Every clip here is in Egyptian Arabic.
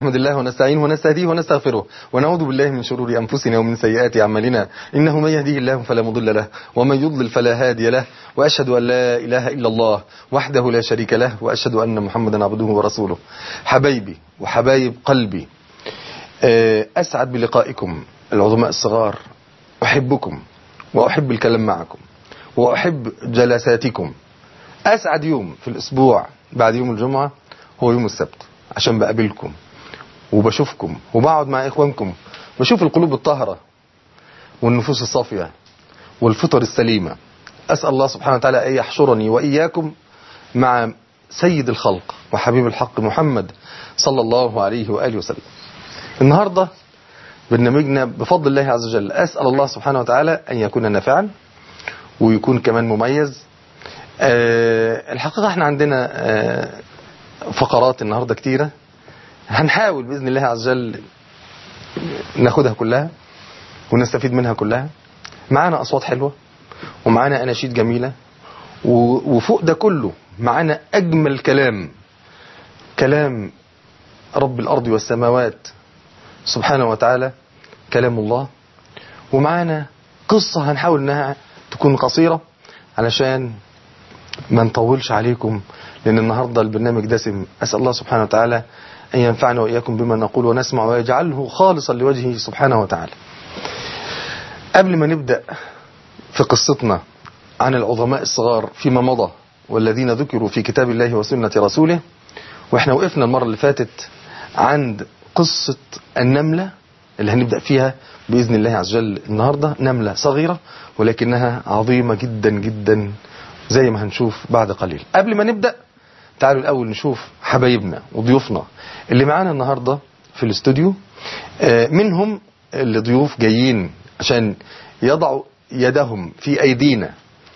نحمد الله ونستعينه ونستهديه ونستغفره ونعوذ بالله من شرور أنفسنا ومن سيئات أعمالنا إنه من يهديه الله فلا مضل له ومن يضلل فلا هادي له وأشهد أن لا إله إلا الله وحده لا شريك له وأشهد أن محمدا عبده ورسوله حبايبي وحبايب قلبي أسعد بلقائكم العظماء الصغار أحبكم وأحب الكلام معكم وأحب جلساتكم أسعد يوم في الأسبوع بعد يوم الجمعة هو يوم السبت عشان بقابلكم وبشوفكم وبقعد مع إخوانكم بشوف القلوب الطاهرة والنفوس الصافية والفطر السليمة أسأل الله سبحانه وتعالى أن يحشرني وإياكم مع سيد الخلق وحبيب الحق محمد صلى الله عليه وآله وسلم النهاردة برنامجنا بفضل الله عز وجل أسأل الله سبحانه وتعالى أن يكون نافعا ويكون كمان مميز أه الحقيقة احنا عندنا أه فقرات النهاردة كتيرة هنحاول بإذن الله عز وجل ناخدها كلها ونستفيد منها كلها معانا أصوات حلوة ومعانا أناشيد جميلة وفوق ده كله معانا أجمل كلام كلام رب الأرض والسماوات سبحانه وتعالى كلام الله ومعانا قصة هنحاول انها تكون قصيرة علشان ما نطولش عليكم لان النهاردة البرنامج دسم اسأل الله سبحانه وتعالى ان ينفعنا واياكم بما نقول ونسمع ويجعله خالصا لوجهه سبحانه وتعالى قبل ما نبدأ في قصتنا عن العظماء الصغار فيما مضى والذين ذكروا في كتاب الله وسنة رسوله واحنا وقفنا المرة اللي فاتت عند قصة النملة اللي هنبدأ فيها بإذن الله عز وجل النهاردة نملة صغيرة ولكنها عظيمة جدا جدا زي ما هنشوف بعد قليل قبل ما نبدأ تعالوا الأول نشوف حبايبنا وضيوفنا اللي معانا النهاردة في الاستوديو منهم اللي ضيوف جايين عشان يضعوا يدهم في أيدينا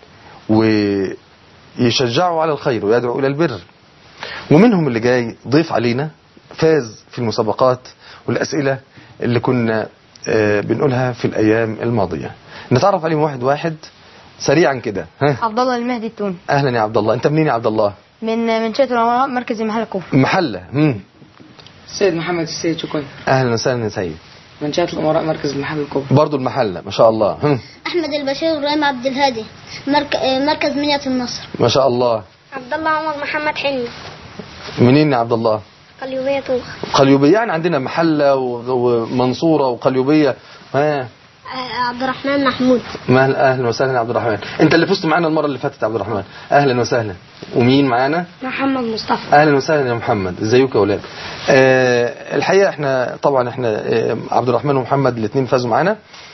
ويشجعوا على الخير ويدعوا إلى البر ومنهم اللي جاي ضيف علينا فاز في المسابقات والأسئلة اللي كنا بنقولها في الأيام الماضية نتعرف عليهم واحد واحد سريعا كده عبد الله المهدي التوني أهلا يا عبد الله أنت منين يا عبد الله من من شئة الأمراء مركز محل الكوفة محلة مم. السيد محمد السيد شكوي أهلا وسهلا يا سيد من شئة الأمراء مركز محل الكوفة برضو المحلة ما شاء الله هم. أحمد البشير إبراهيم عبد الهادي مرك... مركز منية النصر ما شاء الله عبد الله عمر محمد حلمي منين يا عبد الله قليوبية طوخ قليوبية يعني عندنا محلة ومنصورة وقليوبية ها عبد الرحمن محمود ما اهلا وسهلا يا عبد الرحمن انت اللي فزت معانا المره اللي فاتت يا عبد الرحمن اهلا وسهلا ومين معانا محمد مصطفى اهلا وسهلا يا محمد ازيكم يا اولاد آه الحقيقه احنا طبعا احنا آه عبد الرحمن ومحمد الاثنين فازوا معانا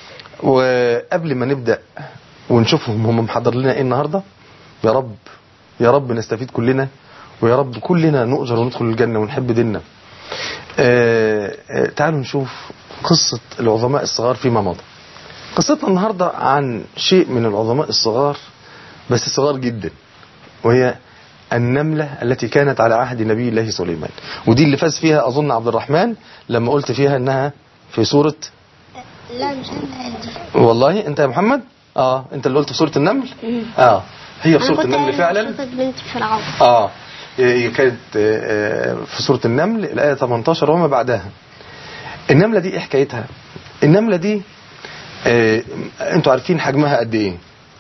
وقبل ما نبدا ونشوفهم هم محضر لنا ايه النهارده يا رب يا رب نستفيد كلنا ويا رب كلنا نؤجر وندخل الجنه ونحب ديننا آه آه تعالوا نشوف قصه العظماء الصغار فيما مضى قصتنا النهاردة عن شيء من العظماء الصغار بس صغار جدا وهي النملة التي كانت على عهد نبي الله سليمان ودي اللي فاز فيها أظن عبد الرحمن لما قلت فيها أنها في سورة لا مش أنا دي والله أنت يا محمد آه أنت اللي قلت في سورة النمل آه هي في أنا سورة كنت النمل قايلة فعلا قصة بنت فرعون آه هي كانت آه، في سورة النمل الآية 18 وما بعدها النملة دي إيه حكايتها النملة دي آه، انتوا عارفين حجمها قد ايه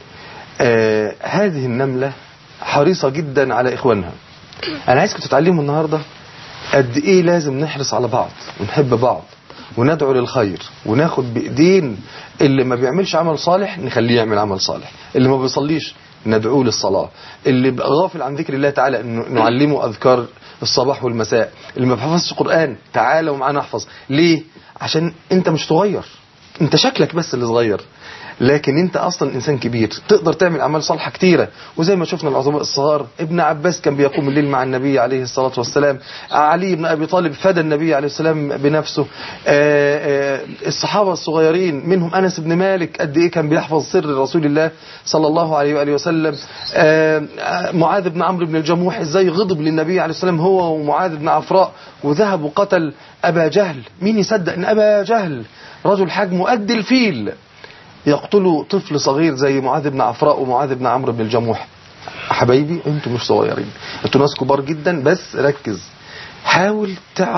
آه، هذه النملة حريصة جدا على اخوانها انا عايزكم تتعلموا النهاردة قد ايه لازم نحرص على بعض ونحب بعض وندعو للخير وناخد بايدين اللي ما بيعملش عمل صالح نخليه يعمل عمل صالح اللي ما بيصليش ندعوه للصلاة اللي بقى غافل عن ذكر الله تعالى إنه نعلمه اذكار الصباح والمساء اللي ما بيحفظش قرآن تعالى ومعانا احفظ ليه عشان انت مش صغير انت شكلك بس اللي صغير لكن انت اصلا انسان كبير تقدر تعمل اعمال صالحه كتيره وزي ما شفنا العظماء الصغار ابن عباس كان بيقوم الليل مع النبي عليه الصلاه والسلام علي بن ابي طالب فدى النبي عليه السلام بنفسه آه، آه، الصحابه الصغيرين منهم انس بن مالك قد ايه كان بيحفظ سر رسول الله صلى الله عليه واله وسلم آه، آه، معاذ بن عمرو بن الجموح ازاي غضب للنبي عليه السلام هو ومعاذ بن عفراء وذهب وقتل ابا جهل مين يصدق ان ابا جهل رجل حجمه قد الفيل يقتلوا طفل صغير زي معاذ بن عفراء ومعاذ بن عمرو بن الجموح حبايبي انتوا مش صغيرين انتوا ناس كبار جدا بس ركز حاول تعرف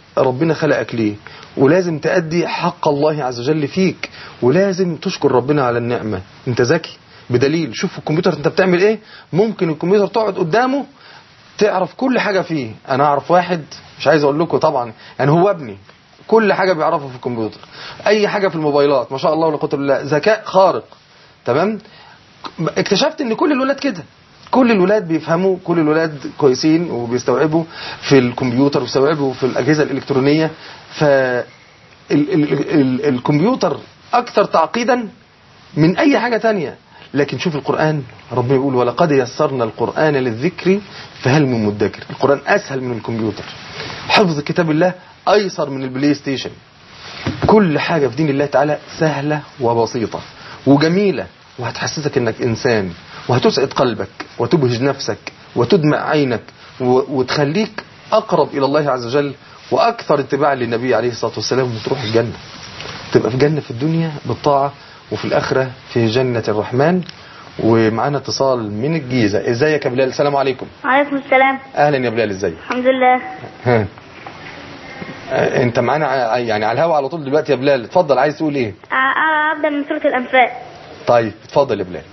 ربنا خلقك ليه ولازم تأدي حق الله عز وجل فيك ولازم تشكر ربنا على النعمة انت ذكي بدليل شوف الكمبيوتر انت بتعمل ايه ممكن الكمبيوتر تقعد قدامه تعرف كل حاجة فيه انا اعرف واحد مش عايز اقول لكم طبعا يعني هو ابني كل حاجة بيعرفها في الكمبيوتر اي حاجة في الموبايلات ما شاء الله ولا قوه الا بالله ذكاء خارق تمام اكتشفت ان كل الولاد كده كل الولاد بيفهموا كل الولاد كويسين وبيستوعبوا في الكمبيوتر وبيستوعبوا في الأجهزة الإلكترونية ف ال- ال- ال- الكمبيوتر أكثر تعقيدا من أي حاجة تانية لكن شوف القرآن ربنا يقول ولقد يسرنا القرآن للذكر فهل من مدكر القرآن أسهل من الكمبيوتر حفظ كتاب الله أيسر من البلاي ستيشن كل حاجة في دين الله تعالى سهلة وبسيطة وجميلة وهتحسسك انك انسان وهتسعد قلبك وتبهج نفسك وتدمع عينك و- وتخليك اقرب الى الله عز وجل واكثر اتباعا للنبي عليه الصلاة والسلام وتروح الجنة تبقى في جنة في الدنيا بالطاعة وفي الاخرة في جنة الرحمن ومعانا اتصال من الجيزة ازيك يا بلال السلام عليكم وعليكم السلام اهلا يا بلال ازيك الحمد لله ها آه، انت معانا ع- يعني على الهوا على طول دلوقتي يا بلال اتفضل عايز تقول ايه أ- أبدأ من سورة الأنفال طيب اتفضل يا بلال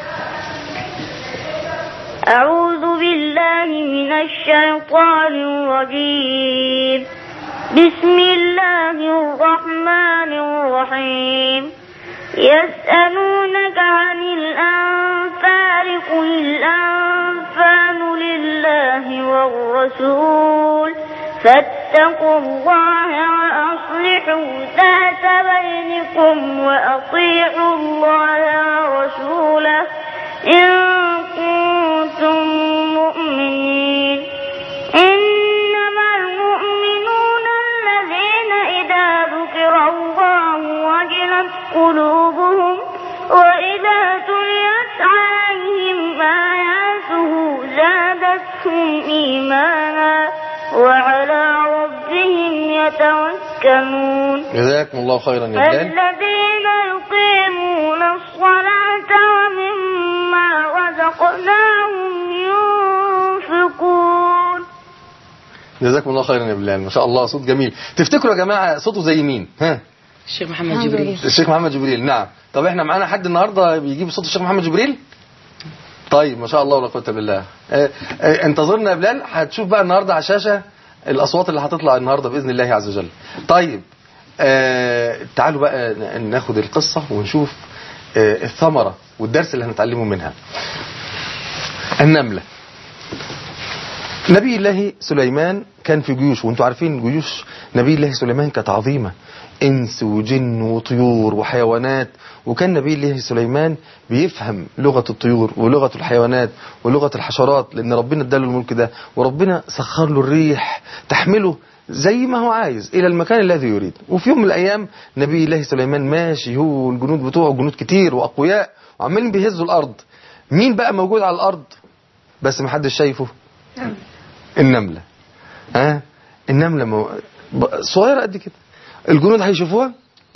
أعوذ بالله من الشيطان الرجيم بسم الله الرحمن الرحيم يسألونك عن الأنفال قل الأنفال لله والرسول فاتقوا الله وأصلحوا ذات بينكم وأطيعوا الله ورسوله إن كنتم مؤمنين إنما المؤمنون الذين إذا ذكر الله وجلت قلوبهم وإذا تليت عليهم آياته زادتهم إيمانا وعلى ربهم يتوكلون جزاكم الله خيرا يا بلال الذين يقيمون الصلاة ومما رزقناهم ينفقون جزاكم الله خيرا يا بلال ما شاء الله صوت جميل تفتكروا يا جماعه صوته زي مين ها الشيخ محمد الحمد جبريل لله. الشيخ محمد جبريل نعم طب احنا معانا حد النهارده بيجيب صوت الشيخ محمد جبريل طيب ما شاء الله ولا قوه الا بالله اه اه انتظرنا يا بلال هتشوف بقى النهارده على الشاشه الاصوات اللي هتطلع النهارده باذن الله عز وجل طيب اه تعالوا بقى ن- ناخد القصه ونشوف اه الثمره والدرس اللي هنتعلمه منها النمله نبي الله سليمان كان في جيوش وانتوا عارفين جيوش نبي الله سليمان كانت عظيمة انس وجن وطيور وحيوانات وكان نبي الله سليمان بيفهم لغة الطيور ولغة الحيوانات ولغة الحشرات لان ربنا اداله الملك ده وربنا سخر له الريح تحمله زي ما هو عايز الى المكان الذي يريد وفي يوم من الايام نبي الله سليمان ماشي هو والجنود بتوعه جنود كتير واقوياء وعمالين بيهزوا الارض مين بقى موجود على الارض بس محدش شايفه النملة ها النملة مو... ب- صغيرة قد كده الجنود هيشوفوها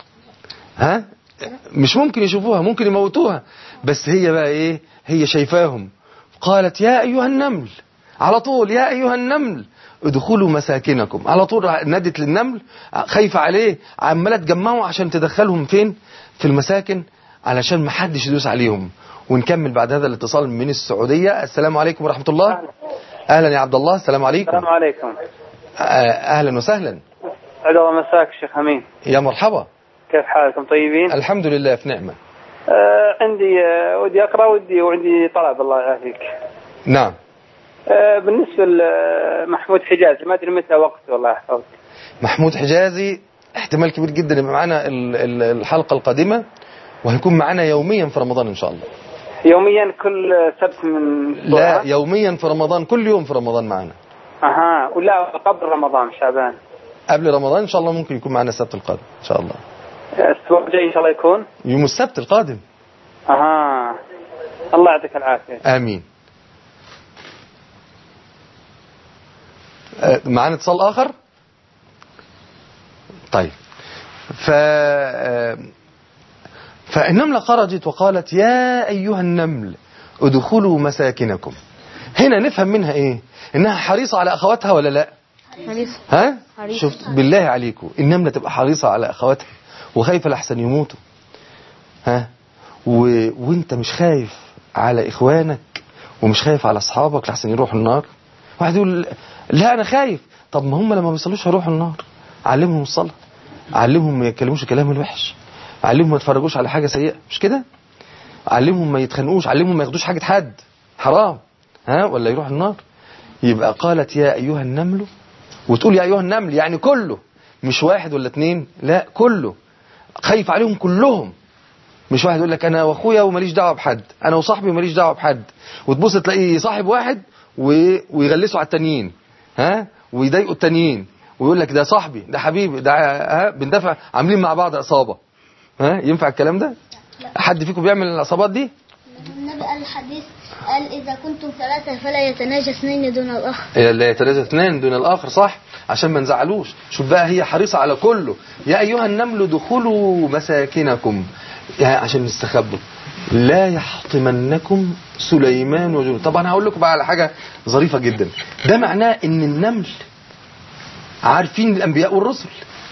ها مش ممكن يشوفوها ممكن يموتوها بس هي بقى ايه هي شايفاهم قالت يا ايها النمل على طول يا ايها النمل ادخلوا مساكنكم على طول نادت للنمل خايفة عليه عمالة تجمعوا عشان تدخلهم فين في المساكن علشان ما حدش يدوس عليهم ونكمل بعد هذا الاتصال من السعودية السلام عليكم ورحمة الله اهلا يا عبد الله السلام عليكم السلام عليكم آه، اهلا وسهلا عقب الله مساك شيخ امين يا مرحبا كيف حالكم طيبين؟ الحمد لله في نعمة آه عندي آه ودي اقرا ودي وعندي طلب الله يعافيك. نعم آه بالنسبه لمحمود حجاز ما ادري متى وقته الله يحفظك. محمود حجازي احتمال كبير جدا يبقى معانا ال- ال- الحلقة القادمة وهيكون معانا يوميا في رمضان ان شاء الله يوميا كل سبت من لا أسبوع؟ يوميا في رمضان كل يوم في رمضان معانا اها ولا قبل رمضان شعبان. قبل رمضان ان شاء الله ممكن يكون معانا السبت القادم ان شاء الله الاسبوع الجاي ان شاء الله يكون. يوم السبت القادم اها الله يعطيك العافيه. امين آه، معانا اتصال اخر طيب ف آه، فالنملة خرجت وقالت يا أيها النمل ادخلوا مساكنكم هنا نفهم منها ايه انها حريصة على اخواتها ولا لا حريصة ها حريصة. شفت بالله عليكم النملة تبقى حريصة على اخواتها وخايفة لحسن يموتوا ها و... وانت مش خايف على اخوانك ومش خايف على اصحابك لحسن يروحوا النار واحد يقول لا انا خايف طب ما هم لما بيصلوش هيروحوا النار علمهم الصلاة علمهم ما يتكلموش الكلام الوحش علمهم ما يتفرجوش على حاجة سيئة مش كده علمهم ما يتخانقوش علمهم ما ياخدوش حاجة حد حرام ها ولا يروح النار يبقى قالت يا ايها النمل وتقول يا ايها النمل يعني كله مش واحد ولا اتنين لا كله خايف عليهم كلهم مش واحد يقول لك انا واخويا وماليش دعوه بحد انا وصاحبي وماليش دعوه بحد وتبص تلاقيه صاحب واحد و... ويغلسوا على التانيين ها ويضايقوا التانيين ويقول لك ده صاحبي ده حبيبي ده ها بندافع عاملين مع بعض عصابه ها ينفع الكلام ده حد فيكم بيعمل العصابات دي النبي قال الحديث قال إذا كنتم ثلاثة فلا يتناجى اثنين دون الآخر لا يتنازل اثنان دون الاخر صح عشان ما نزعلوش شوف بقى هي حريصه على كله يا ايها النمل ادخلوا مساكنكم يعني عشان نستخبوا لا يحطمنكم سليمان وجنود طبعا هقول لكم بقى على حاجه ظريفه جدا ده معناه ان النمل عارفين الانبياء والرسل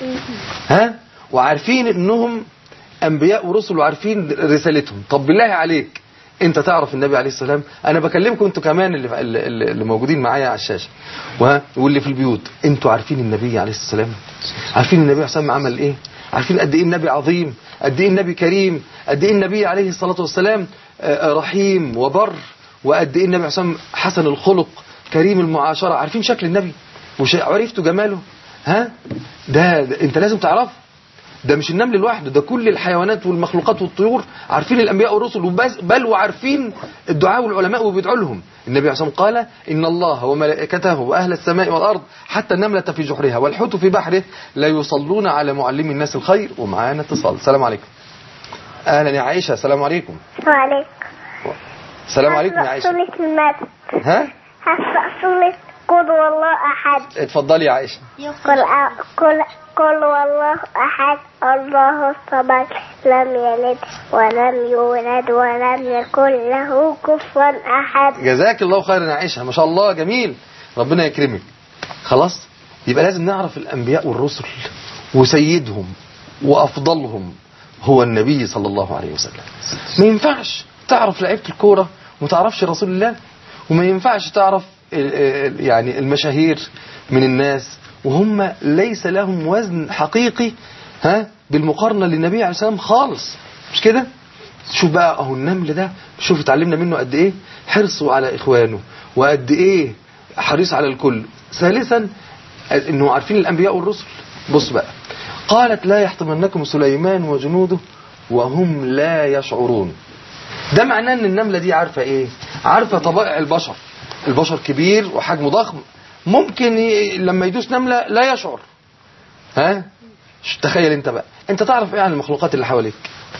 ها وعارفين انهم انبياء ورسل وعارفين رسالتهم طب بالله عليك انت تعرف النبي عليه السلام انا بكلمكم انتوا كمان اللي, اللي اللي موجودين معايا على الشاشه وها واللي في البيوت انتوا عارفين النبي عليه السلام عارفين النبي عليه السلام عمل ايه عارفين قد ايه النبي عظيم قد ايه النبي كريم قد ايه النبي عليه الصلاه والسلام آه، رحيم وبر وقد ايه النبي عليه السلام حسن الخلق كريم المعاشره عارفين شكل النبي وعرفتوا جماله ها ده, ده انت لازم تعرفه ده مش النمل لوحده ده كل الحيوانات والمخلوقات والطيور عارفين الانبياء والرسل وبس بل وعارفين الدعاء والعلماء وبيدعوا لهم النبي عليه الصلاه والسلام قال ان الله وملائكته واهل السماء والارض حتى النمله في جحرها والحوت في بحره لا يصلون على معلم الناس الخير ومعانا اتصال السلام عليكم اهلا يا عائشه السلام عليكم وعليكم السلام عليكم يا عائشه سورة المد ها هقرأ سورة قل والله أحد اتفضلي يا عائشه قل أ- قل قل والله أحد الله الصمد لم يلد ولم يولد ولم يكن له كفوا أحد جزاك الله خيرا يا عائشه ما شاء الله جميل ربنا يكرمك خلاص يبقى لازم نعرف الانبياء والرسل وسيدهم وافضلهم هو النبي صلى الله عليه وسلم ما ينفعش تعرف لعيبه الكوره وما تعرفش رسول الله وما ينفعش تعرف ال- ال- يعني المشاهير من الناس وهم ليس لهم وزن حقيقي ها بالمقارنه للنبي عليه السلام خالص مش كده شوف بقى اهو النمل ده شوف اتعلمنا منه قد ايه حرصه على اخوانه وقد ايه حريص على الكل ثالثا انه عارفين الانبياء والرسل بص بقى قالت لا يحطمنكم سليمان وجنوده وهم لا يشعرون ده معناه ان النملة دي عارفة ايه عارفة طبائع البشر البشر كبير وحجمه ضخم ممكن ي... لما يدوس نملة لا يشعر ها ش- تخيل انت بقى انت تعرف ايه عن المخلوقات اللي حواليك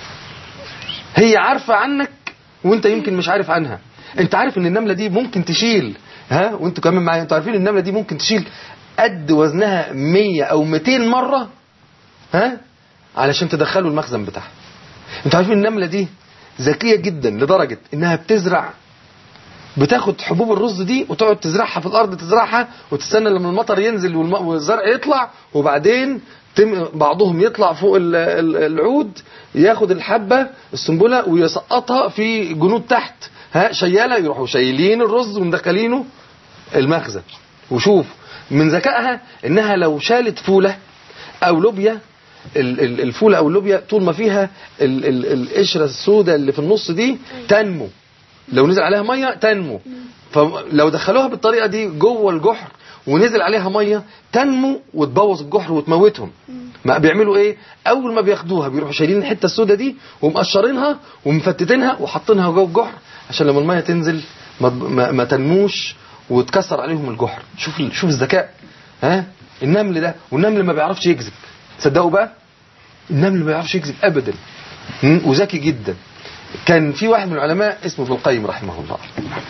هي عارفة عنك وانت يمكن مش عارف عنها انت عارف ان النملة دي ممكن تشيل ها وانتوا كمان معايا انتوا عارفين النملة دي ممكن تشيل قد وزنها 100 او 200 مرة ها علشان تدخله المخزن بتاعها انتوا عارفين النملة دي ذكية جدا لدرجة انها بتزرع بتاخد حبوب الرز دي وتقعد تزرعها في الارض تزرعها وتستنى لما المطر ينزل والم- والزرع يطلع وبعدين تم بعضهم يطلع فوق ال- ال- العود ياخد الحبه السنبله ويسقطها في جنود تحت ها شياله يروحوا شايلين الرز ومدخلينه المخزن وشوف من ذكائها انها لو شالت فوله او لوبيا ال- ال- الفوله او اللوبيا طول ما فيها ال- ال- القشره السوداء اللي في النص دي تنمو لو نزل عليها ميه تنمو فلو دخلوها بالطريقه دي جوه الجحر ونزل عليها ميه تنمو وتبوظ الجحر وتموتهم ما بيعملوا ايه اول ما بياخدوها بيروحوا شايلين الحته السوداء دي ومقشرينها ومفتتينها وحاطينها جوه الجحر عشان لما الميه تنزل ما, ما, ما تنموش وتكسر عليهم الجحر شوف ال- شوف الذكاء ها النمل ده والنمل ما بيعرفش يكذب تصدقوا بقى النمل ما بيعرفش يكذب ابدا مم، وذكي جدا كان في واحد من العلماء اسمه ابن القيم رحمه الله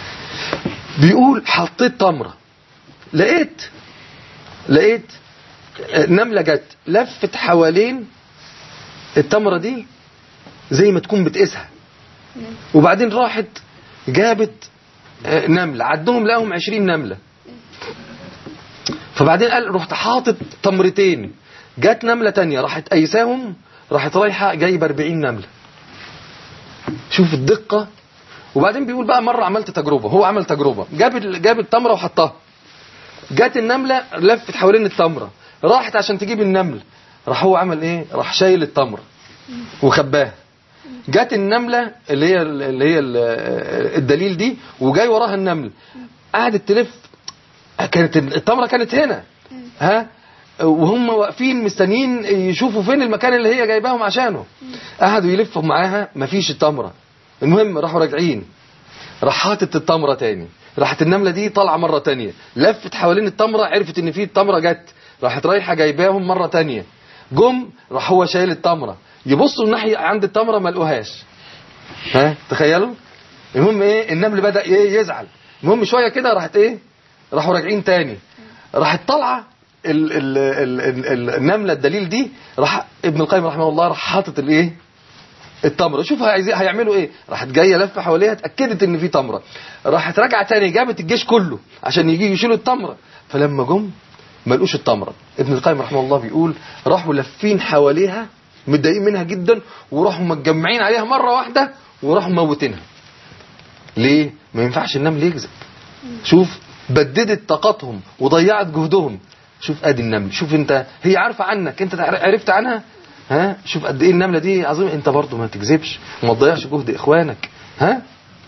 بيقول حطيت تمرة لقيت لقيت آه، نملة جت لفت حوالين التمرة دي زي ما تكون بتقيسها وبعدين راحت جابت آه، نملة عدهم لهم عشرين نملة فبعدين قال رحت حاطط تمرتين جت نملة تانية راحت قيساهم راحت رايحة جايبة 40 نملة شوف الدقة وبعدين بيقول بقى مرة عملت تجربة هو عمل تجربة جاب ال- جاب التمرة وحطها جت النملة لفت حوالين التمرة راحت عشان تجيب النمل راح هو عمل ايه راح شايل التمرة وخباها جت النملة اللي هي اللي هي ال- الدليل دي وجاي وراها النمل قعدت تلف كانت التمرة كانت هنا ها وهم واقفين مستنيين يشوفوا فين المكان اللي هي جايباهم عشانه قعدوا يلفوا معاها مفيش التمرة المهم راحوا راجعين راح حاطط التمرة تاني راحت النملة دي طالعة مرة تانية لفت حوالين التمرة عرفت ان في التمرة جت راحت رايحة جايباهم مرة تانية جم راح هو شايل التمرة يبصوا الناحية عند التمرة ما لقوهاش ها تخيلوا المهم ايه النمل بدأ ايه يزعل المهم شوية كده راحت ايه راحوا راجعين تاني راحت طالعة ال ال ال ال ال النملة الدليل دي راح ابن القيم رحمه الله راح حاطط الايه التمره شوف عايزين هيعملوا ايه راحت جايه لفه حواليها اتاكدت ان في تمره راحت راجعه تاني جابت الجيش كله عشان يجي يشيلوا التمره فلما جم ما لقوش التمره ابن القيم رحمه الله بيقول راحوا لافين حواليها متضايقين منها جدا وراحوا متجمعين عليها مره واحده وراحوا موتينها ليه ما ينفعش النمل يكذب شوف بددت طاقتهم وضيعت جهدهم شوف ادي النمل شوف انت هي عارفه عنك انت عرفت عنها ها شوف قد ايه النمله دي عظيم انت برضو ما تكذبش وما تضيعش جهد اخوانك ها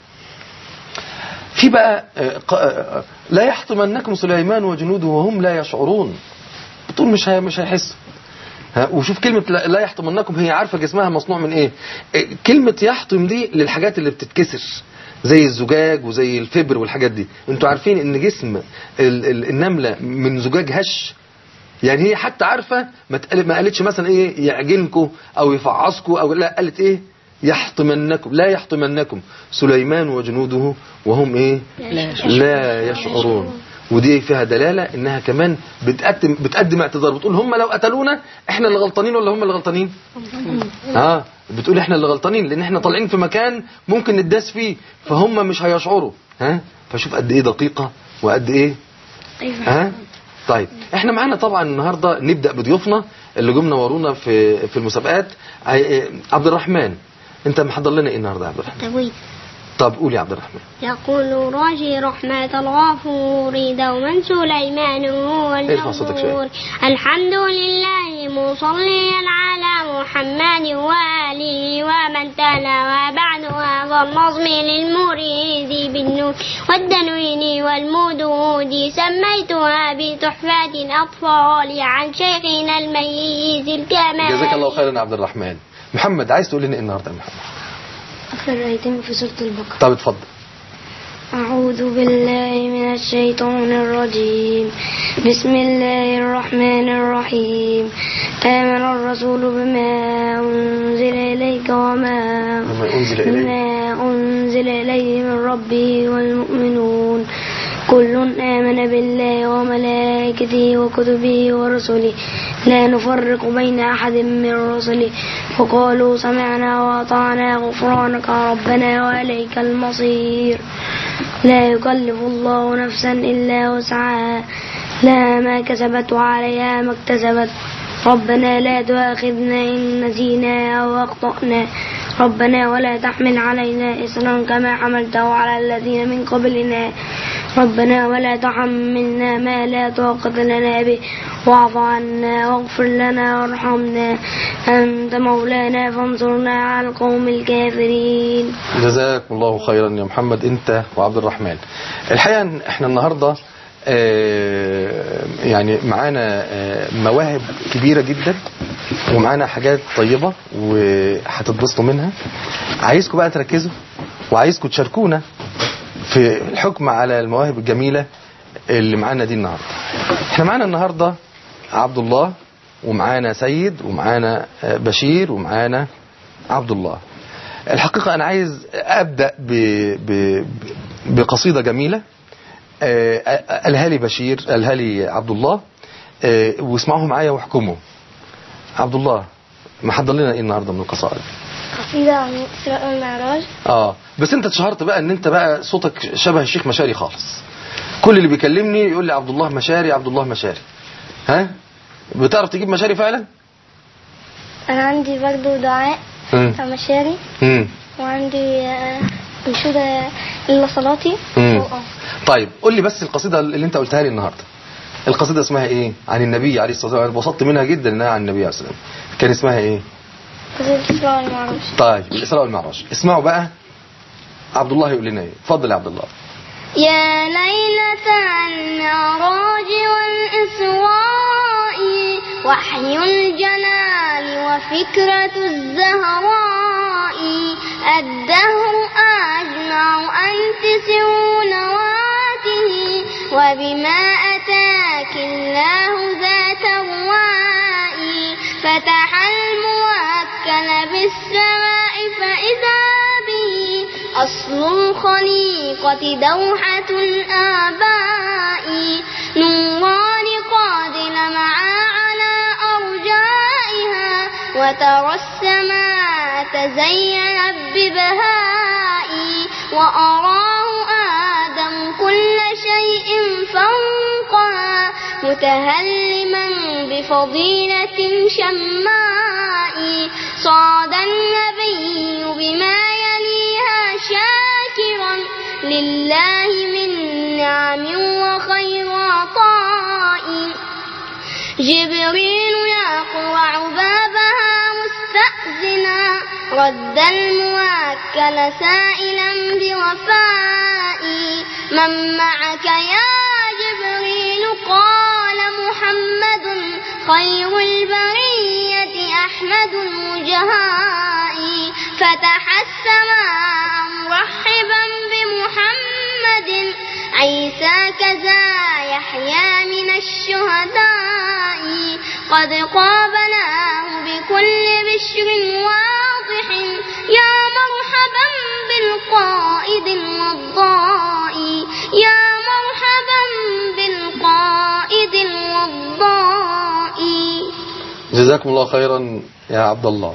في بقى آه، ق- آه، لا يحطمنكم سليمان وجنوده وهم لا يشعرون بتقول مش هي مش هيحس ها وشوف كلمة لا لا يحطمنكم هي عارفة جسمها مصنوع من ايه إيه، كلمة يحطم دي للحاجات اللي بتتكسر زي الزجاج وزي الفبر والحاجات دي انتوا عارفين ان جسم ال- ال- النملة من زجاج هش يعني هي حتى عارفة ما تقل- ما قالتش مثلا ايه يعجنكم او يفعصكم او لا قالت ايه يحطمنكم لا يحطمنكم سليمان وجنوده وهم ايه لا لا يشعرون ودي فيها دلالة انها كمان بتقدم بتقدم اعتذار بتقول هم لو قتلونا احنا اللي غلطانين ولا هم اللي غلطانين اه بتقول احنا اللي غلطانين لان احنا طالعين في مكان ممكن نداس فيه فهم مش هيشعروا ها فشوف قد ايه دقيقة وقد ايه ها طيب احنا معانا طبعا النهارده نبدا بضيوفنا اللي جم نورونا في في المسابقات عي- عبد الرحمن انت محضر لنا ايه النهارده يا عبد الرحمن تويت طب قول يا عبد الرحمن يقول راجي رحمة الغفور دوما سليمان هو ارفع صوتك شوية. النور الحمد لله مصليا على محمد وآله ومن تلا وبعد هذا النظم للمريد بالنور والدنوين والمدود سميتها بتحفة الأطفال عن شيخنا الميز الكمال جزاك الله خيرا يا عبد الرحمن محمد عايز تقول لنا ايه النهارده يا محمد آخر آيتين في سورة البقرة طب اتفضل أعوذ بالله من الشيطان الرجيم بسم الله الرحمن الرحيم آمن الرسول بما أنزل إليك وما وما أنزل إليه. بما أنزل إليه من ربه والمؤمنون كل آمن بالله وملائكته وكتبه ورسله لا نفرق بين أحد من رسله وقالوا سمعنا وأطعنا غفرانك ربنا وإليك المصير لا يكلف الله نفسا إلا وسعها لها ما كسبت وعليها ما اكتسبت ربنا لا تؤاخذنا إن نسينا أو أخطأنا ربنا ولا تحمل علينا إصرا كما حملته على الذين من قبلنا ربنا ولا تحملنا ما لا طاقة لنا به واعف عنا واغفر لنا وارحمنا أنت مولانا فانصرنا على القوم الكافرين جزاكم الله خيرا يا محمد انت وعبد الرحمن الحقيقه إن احنا النهارده آه، يعني معانا آه، مواهب كبيره جدا ومعانا حاجات طيبه وهتتبسطوا منها عايزكم بقى تركزوا وعايزكم تشاركونا في الحكم على المواهب الجميله اللي معانا دي النهارده احنا معانا النهارده عبد الله ومعانا سيد ومعانا آه، بشير ومعانا عبد الله الحقيقة أنا عايز أبدأ ب... ب... بقصيدة جميلة آه، قالها لي بشير قالها لي عبد الله آه، واسمعوها معايا واحكموا عبد الله محضر لنا ايه النهارده من القصائد قصيدة عن إسراء والمعراج اه بس انت اتشهرت بقى ان انت بقى صوتك شبه الشيخ مشاري خالص كل اللي بيكلمني يقول لي عبد الله مشاري عبد الله مشاري ها بتعرف تجيب مشاري فعلا أنا عندي برضو دعاء مم. بتاع مشاري مم. وعندي آه، أنشودة إلا صلاتي مم. و- آه. طيب قول لي بس القصيده اللي انت قلتها لي النهارده القصيده اسمها ايه عن النبي عليه الصلاه والسلام انبسطت منها جدا انها عن النبي عليه الصلاه والسلام كان اسمها ايه قصيدة الإسراء والمعراج طيب الاسراء والمعراج اسمعوا بقى عبد الله يقول لنا ايه اتفضل يا عبد الله يا ليلة المعراج والإسراء وحي الجلال وفكرة الزهراء الدهر أجمع أن تسر نواته وبما أتاك الله ذات الروائي فتح الموكل بالسماء فإذا به أصل الخليقة دوحة الآباء نوران قد لمعا على أرجائها وترى السماء تزينت ببهاء وأراه آدم كل شيء فوقها متهلما بفضيلة شماء صاد النبي بما يليها شاكرا لله من نعم وخير عطاء جبريل يقرع بابها مستأذنا رد الموكل سائلا بوفائي من معك يا جبريل قال محمد خير البرية أحمد الوجهاء فتح السماء مرحبا بمحمد عيسى كذا يحيى من الشهداء قد قابلاه بكل بشر واضح يا مرحبا بالقائد الوضاء يا مرحبا بالقائد الوضاء جزاكم الله خيرا يا عبد الله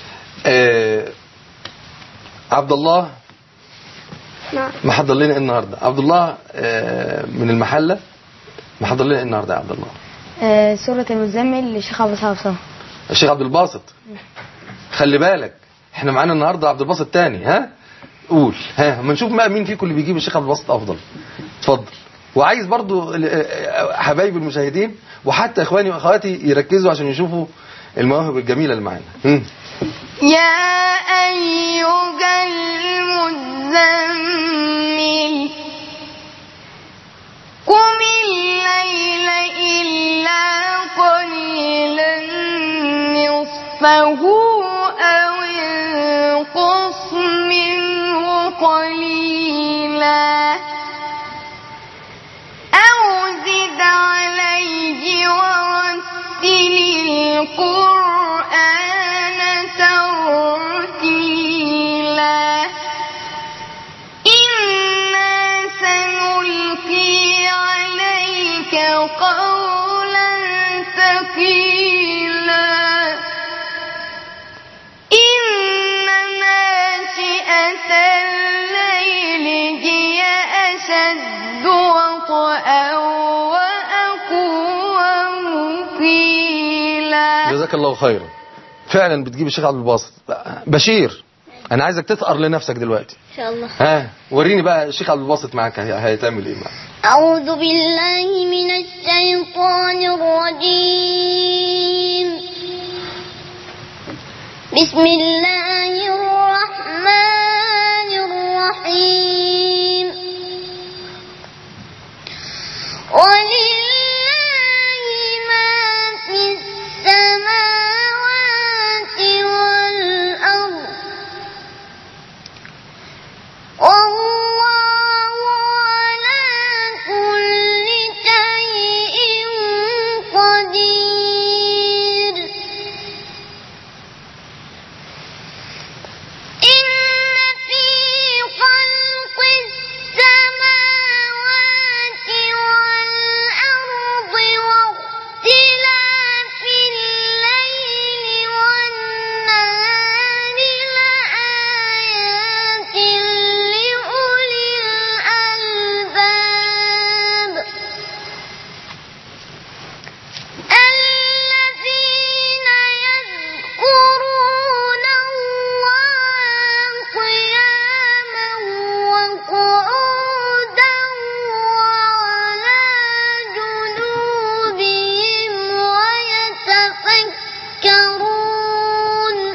آه عبد الله نعم محضر لنا إيه النهارده عبد الله آه من المحله محضر لنا إيه النهارده يا عبد الله آه، سورة المزمل للشيخ عبد الصالح صالح الشيخ عبد الباسط خلي بالك احنا معانا النهارده عبد الباسط تاني ها قول ها اما نشوف بقى مين فيكم اللي بيجيب الشيخ عبد الباسط افضل اتفضل وعايز برضو ال- آه، حبايب المشاهدين وحتى اخواني واخواتي يركزوا عشان يشوفوا المواهب الجميله اللي معانا هم. يا أيها المزمل قم الليل إلا قليلا نصفه أو انقص منه قليلا أو زد عليه ورتل القرآن ترتيلا إنا سنلقي عليك قولا ثقيلا إن ناشئة الليل هي أشد وطئا وأقوم قيلا جزاك الله خيرا فعلا بتجيب الشيخ عبد الباسط بشير انا عايزك تثأر لنفسك دلوقتي إن شاء الله ها وريني بقى الشيخ عبد الباسط معاك هي- هيتعمل ايه معاك أعوذ بالله من الشيطان الرجيم بسم الله الرحمن الرحيم ولله ما في السماوات والأرض والله على كل شيء قدير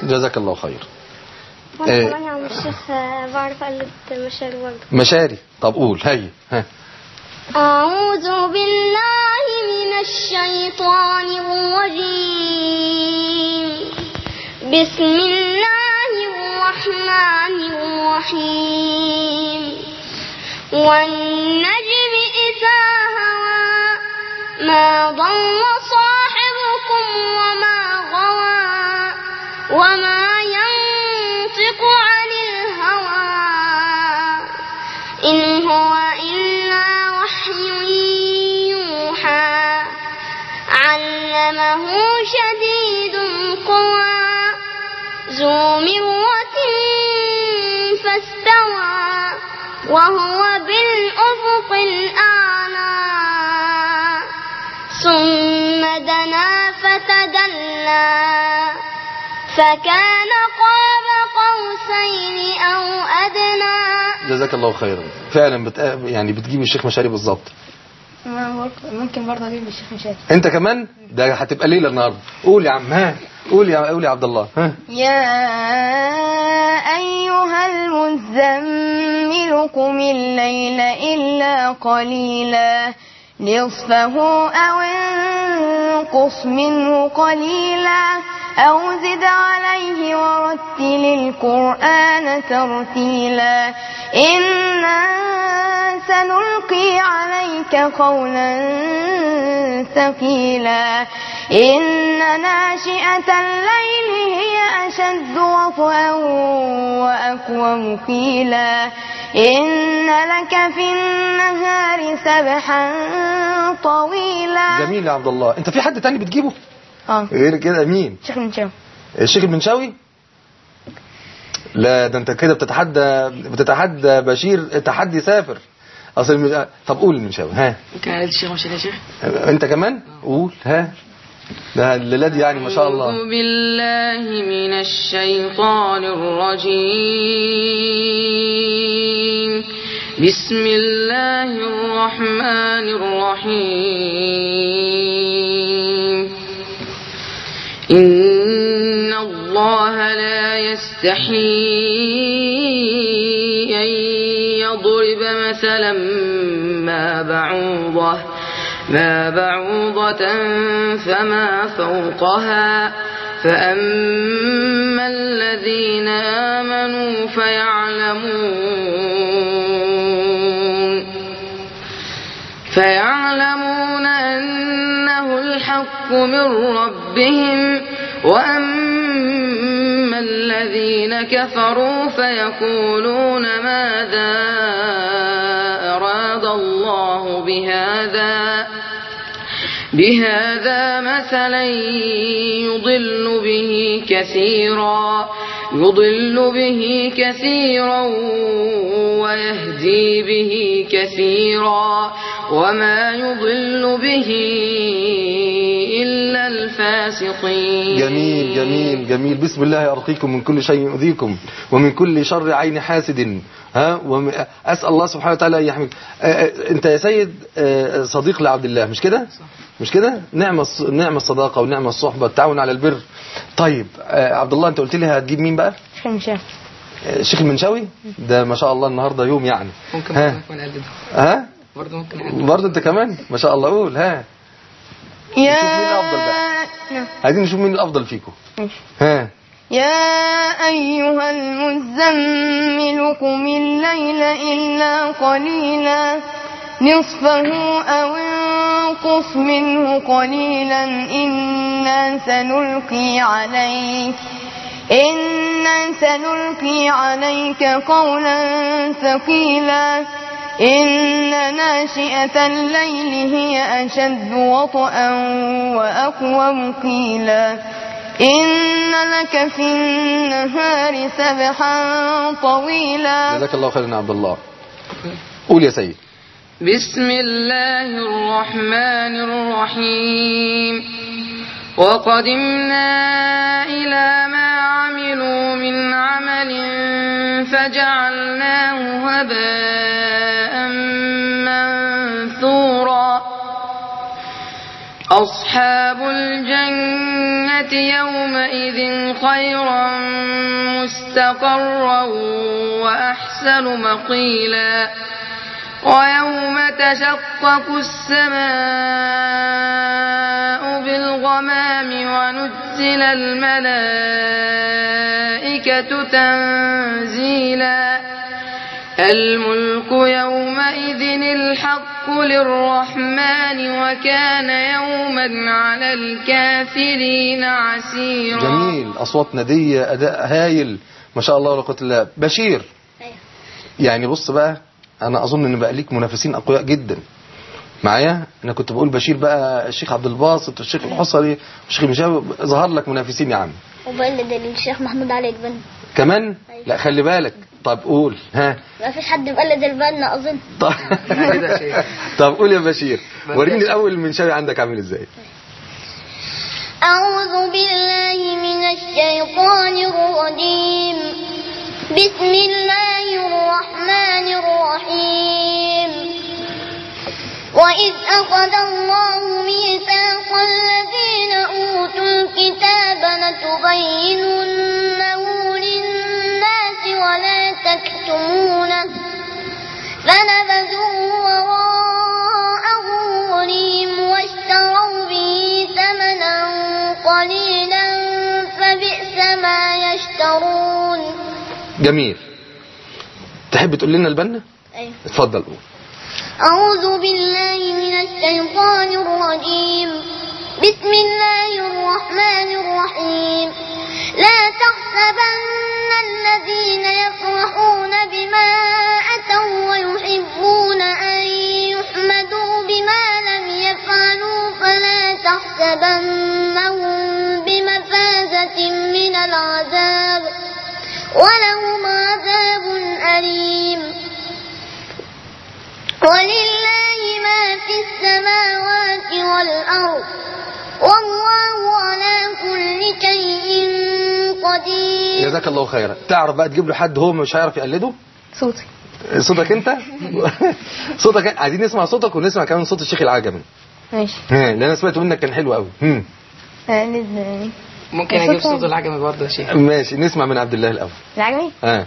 جزاك الله خير وانا إيه. كمان يا عم الشيخ آه، بعرف اقلد مشاعر برضه مشاري طب قول هي ها أعوذ بالله من الشيطان الرجيم بسم الله الرحمن الرحيم والنجم إذا هوى ما ضل صاحبكم وما غوى وما ينطق عن الهوى إن هو إلا وحي يوحى علمه شديد القوى ذو مرة فاستوى وهو بالأفق الأعلى ثم دنا فتدلى فكان قاب قوسين أو أدنى جزاك الله خيرا فعلا بت... يعني بتجيب الشيخ مشاري بالظبط ممكن برضه اجيب الشيخ مشاري انت كمان ده هتبقى ليله النهارده قول يا عم ها قول يا قول يا عبد الله ها يا أيها المزمل قم الليل إلا قليلا نصفه أو انقص منه قليلا أو زد عليه ورتل القرآن ترتيلا إنا سنلقي عليك قولا ثقيلا إن ناشئة الليل هي أشد وطئا وأقوم قيلا إن لك في النهار سبحا طويلا جميل يا عبد الله انت في حد تاني بتجيبه اه غير كده مين شيخ من شاو الشيخ المنشاوي لا ده انت كده بتتحدى بتتحدى بشير تحدي سافر اصل الم- طب قول المنشاوي ها ممكن اقلد الشيخ مشاري يا شيخ انت كمان قول ها ده الليله دي يعني ما شاء الله أعوذ بالله من الشيطان الرجيم بسم الله الرحمن الرحيم إن الله لا يستحيي أن يضرب مثلا ما بعوضة ما بعوضة فما فوقها فأما الذين آمنوا فيعلمون فيعلمون أنه الحق من ربهم وأما الذين كفروا فيقولون ماذا أراد الله بهذا بهذا مثلا يضل به كثيرا يضل به كثيرا ويهدي به كثيرا وما يضل به إلا الفاسقين جميل جميل جميل بسم الله أرقيكم من كل شيء يؤذيكم ومن كل شر عين حاسد ها وم... أسأل الله سبحانه وتعالى أن يحميك آه، آه، أنت يا سيد آه، صديق لعبد الله مش كده مش كده نعم الص... نعم الصداقة ونعم الصحبة التعاون على البر طيب آه، عبد الله أنت قلت لي هتجيب مين بقى شيخ من شاو آه، الشيخ المنشاوي ده ما شاء الله النهاردة يوم يعني ممكن ها برضه ممكن أقلده ها برضه ممكن أقلده برضه أنت كمان ما شاء الله قول ها يا نشوف مين الأفضل بقى. نعم. عايزين نشوف مين الأفضل فيكم ماشي. ها يا أيها المزمل قم الليل إلا قليلا نصفه أو انقص منه قليلا إنا سنلقي عليك إنا سنلقي عليك قولا ثقيلا إن ناشئة الليل هي أشد وطئا وأقوم قيلا إن لك في النهار سبحا طويلا جزاك الله خيرا يا عبد الله قول يا سيد بسم الله الرحمن الرحيم وقدمنا إلى ما عملوا من عمل فجعلناه هباء منثورا أصحاب الجنة الجنة يومئذ خيرا مستقرا وأحسن مقيلا ويوم تشقق السماء بالغمام ونزل الملائكة تنزيلا الملك يومئذ الحق للرحمن وكان يوما على الكافرين عسيرا جميل اصوات نديه اداء هايل ما شاء الله ولا قوه الا بالله. بشير أيوة. يعني بص بقى انا اظن ان بقى ليك منافسين اقوياء جدا معايا انا كنت بقول بشير بقى الشيخ عبد الباسط والشيخ الحصري والشيخ المشاوي ظهر لك منافسين يا عم وبقلد الشيخ محمود علي البنا كمان لا خلي بالك طب قول ها ما فيش حد بقلد البنا أظن طب, طب قول يا بشير وريني الاول المنشاوي عندك عامل ازاي أعوذ بالله من الشيطان الرجيم بسم الله الرحمن الرحيم وإذ أخذ الله ميثاق الذين أوتوا الكتاب لتبيننه للناس ولا تكتمونه فنبذوه وراء ظهورهم واشتروا به ثمنا قليلا فبئس ما يشترون جميل تحب تقول لنا البنا أيوة. اتفضل قول أعوذ بالله من الشيطان الرجيم بسم الله الرحمن الرحيم لا تحسبن الذين يفرحون بما أتوا ويحبون أن يحمدوا بما لم يفعلوا فلا تحسبنهم بمفازة من العذاب ولهم عذاب أليم ولله ما في السماوات والأرض والله على كل شيء قدير جزاك الله خيرا تعرف بقى تجيب له حد هو مش هيعرف يقلده صوتي صوتك انت صوتك عايزين نسمع صوتك ونسمع كمان صوت الشيخ العجمي ماشي ها، لان انا سمعت منك كان حلو قوي هم. آه، ند- ممكن اجيب صوت العجمي برضه يا شيخ ماشي نسمع من عبد الله الاول العجمي ها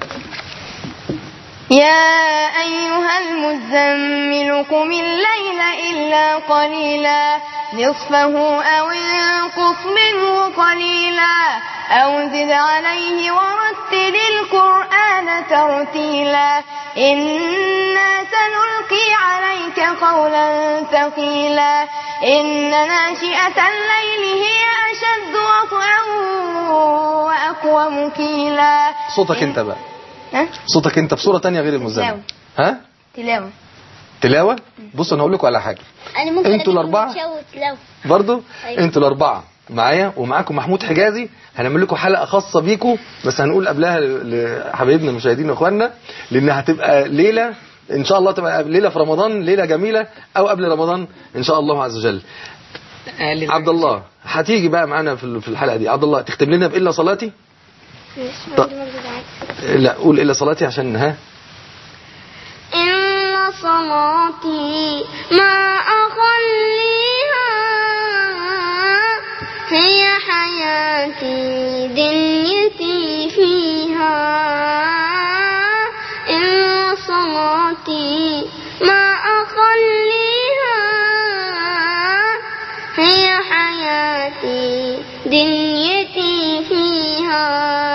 يا أيها المزمل قم الليل إلا قليلا نصفه أو انقص منه قليلا أو زد عليه ورتل القرآن ترتيلا إنا سنلقي عليك قولا ثقيلا إن ناشئة الليل هي أشد وطئا وأقوم قيلا صوتك انت بقى ها؟ صوتك انت بصوره تانية غير المزمل تلاوة. ها تلاوة تلاوه بص انا هقول لكم على حاجه أنا ممكن انتوا أجيب الأربعة؟ متشوت لو برضو أيوة. انتوا الاربعه معايا ومعاكم محمود حجازي هنعمل لكم حلقه خاصه بيكم بس هنقول قبلها ل- لحبايبنا المشاهدين واخواننا لان هتبقى ليله ان شاء الله تبقى ليله في رمضان ليله جميله او قبل رمضان ان شاء الله عز وجل عبد الله هتيجي بقى معانا في في الحلقه دي عبد الله تختم لنا بالا صلاتي طب لا قول الا صلاتي عشان ها إن صلاتي ما أخليها هي حياتي دنيتي فيها إن صلاتي ما أخليها هي حياتي دنيتي فيها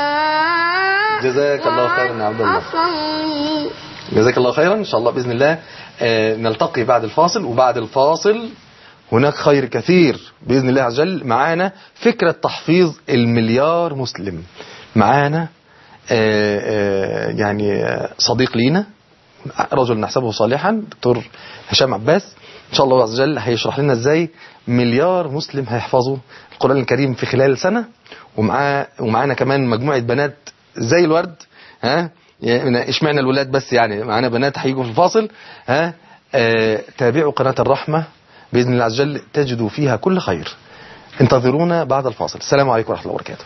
جزاك الله خيرا يا عبد الله أصلي جزاك الله خيرا ان شاء الله باذن الله آه، نلتقي بعد الفاصل وبعد الفاصل هناك خير كثير باذن الله عز وجل معانا فكره تحفيظ المليار مسلم معانا آه، آه، يعني آه، صديق لينا رجل نحسبه صالحا دكتور هشام عباس ان شاء الله عز وجل هيشرح لنا ازاي مليار مسلم هيحفظوا القران الكريم في خلال سنه ومعاه ومعانا كمان مجموعه بنات زي الورد ها يعني اشمعنى الولاد بس يعني معانا بنات هيجوا في الفاصل ها آه تابعوا قناه الرحمه باذن الله عز وجل تجدوا فيها كل خير انتظرونا بعد الفاصل السلام عليكم ورحمه الله وبركاته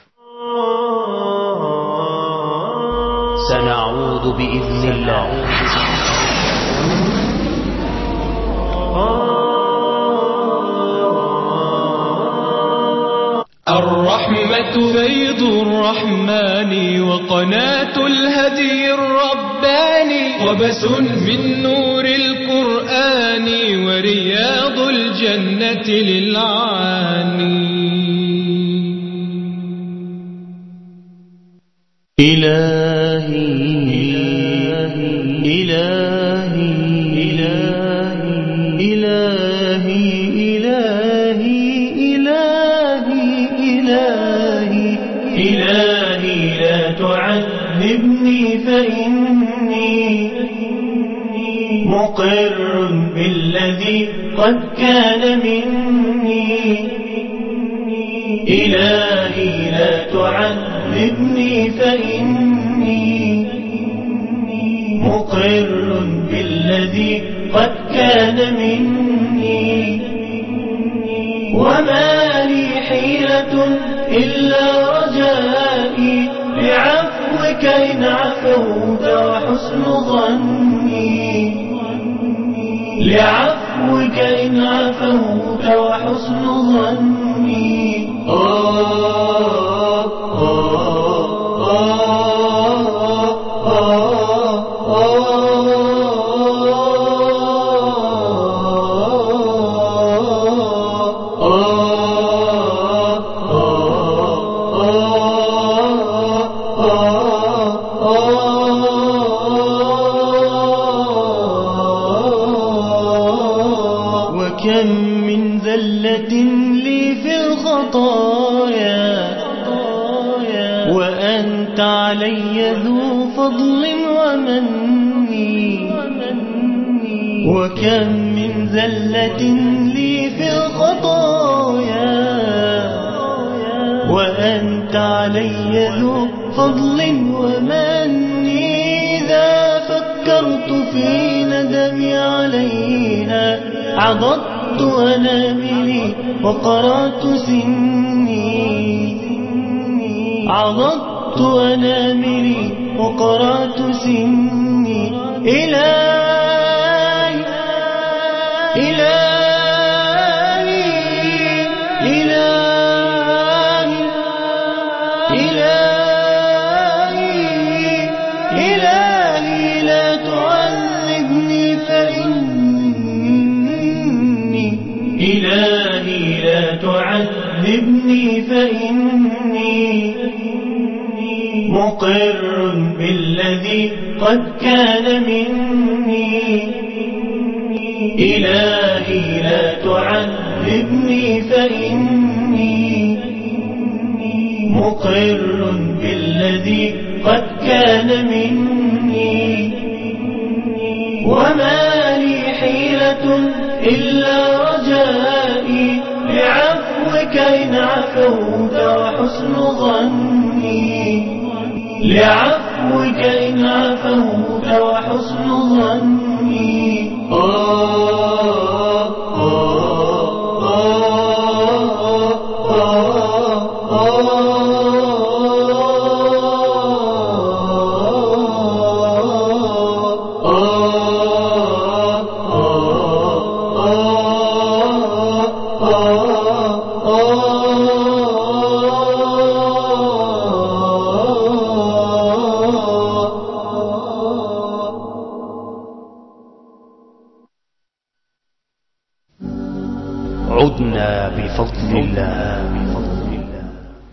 سنعود بإذن الله الرحمة فيض الرحمن وقناة الهدي الرباني وبس من نور القرآن ورياض الجنة للعاني إلهي إلهي إلهي إلهي إلهي إلهي إلهي إلهي لا تعذبني فإني مقر بالذي قد كان مني إلهي لا تعذبني فإني مقر بالذي قد كان مني وما لي حيلة إلا رجائي بعفوك إن عفوت وحسن ظني لعفوك إن عفوت وحسن ظني آه آه وكم من ذلة لي في الخطايا وأنت علي ذو فضل ومن وكم من ذلة لي في الخطايا وأنت علي ذو فضل ومن إذا فكرت في ندمي عليها عضدت أناملي وقرأت سني عضدت أناملي وقرأت سني إلهي إلهي إلهي إلهي إلهي لا تعذبني فإني إلهي لا تعذبني فإني مقر بالذي قد كان مني إلهي لا تعذبني فإني مقر بالذي قد كان مني وما لي حيلة إلا رجائي بعفوك إن عفوت وحسن ظني لعفوك إن عفوت وحسن ظني آه عدنا بفضل الله بفضل الله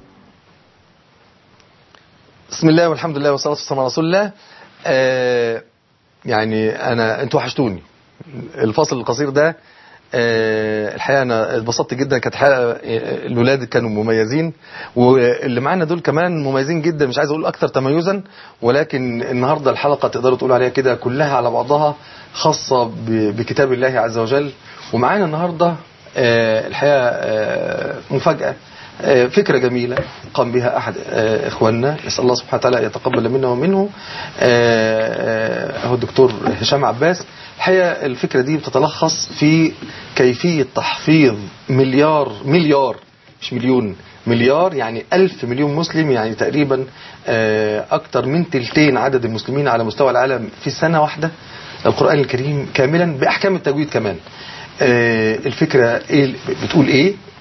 بسم الله والحمد لله والصلاة والسلام على رسول الله آه يعني أنا أنتوا وحشتوني الفصل القصير ده آه الحقيقة أنا اتبسطت جدا كانت حلقة آه، الولاد كانوا مميزين واللي معانا دول كمان مميزين جدا مش عايز أقول أكثر تميزا ولكن النهاردة الحلقة تقدروا تقولوا عليها كده كلها على بعضها خاصة ب- بكتاب الله عز وجل ومعانا النهاردة آه، الحقيقة آه، مفاجأة آه، فكرة جميلة قام بها أحد آه، إخواننا نسأل الله سبحانه وتعالى يتقبل منا ومنه آه، آه، هو الدكتور هشام عباس الحقيقة الفكرة دي بتتلخص في كيفية تحفيظ مليار مليار مش مليون مليار يعني ألف مليون مسلم يعني تقريبا آه، أكتر من تلتين عدد المسلمين على مستوى العالم في سنة واحدة القرآن الكريم كاملا بأحكام التجويد كمان آه، الفكرة إيه بتقول إيه